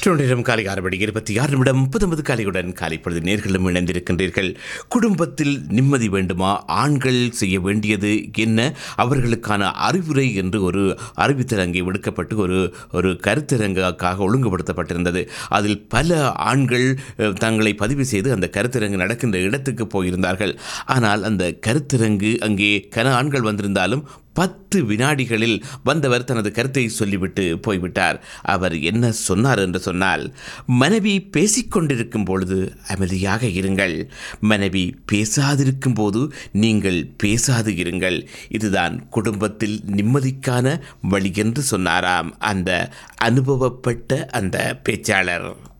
நேரம் காலை ஆறு மணி இருபத்தி ஆறு நிமிடம் புதுமது காலையுடன் காலை பொழுது நேர்களும் இணைந்திருக்கின்றீர்கள் குடும்பத்தில் நிம்மதி வேண்டுமா ஆண்கள் செய்ய வேண்டியது என்ன அவர்களுக்கான அறிவுரை என்று ஒரு அறிவித்தல் அங்கே விடுக்கப்பட்டு ஒரு ஒரு கருத்தரங்குக்காக ஒழுங்குபடுத்தப்பட்டிருந்தது அதில் பல ஆண்கள் அஹ், தங்களை பதிவு செய்து அந்த கருத்தரங்கு நடக்கின்ற இடத்துக்கு போயிருந்தார்கள் ஆனால் அந்த கருத்தரங்கு அங்கே கன ஆண்கள் வந்திருந்தாலும் பத்து வினாடிகளில் வந்தவர் தனது கருத்தை சொல்லிவிட்டு போய்விட்டார் அவர் என்ன சொன்னார் என்று சொன்னால் மனைவி பேசிக்கொண்டிருக்கும் பொழுது அமைதியாக இருங்கள் மனைவி பேசாதிருக்கும் போது நீங்கள் பேசாது இருங்கள் இதுதான் குடும்பத்தில் நிம்மதிக்கான வழி என்று சொன்னாராம் அந்த அனுபவப்பட்ட அந்த பேச்சாளர்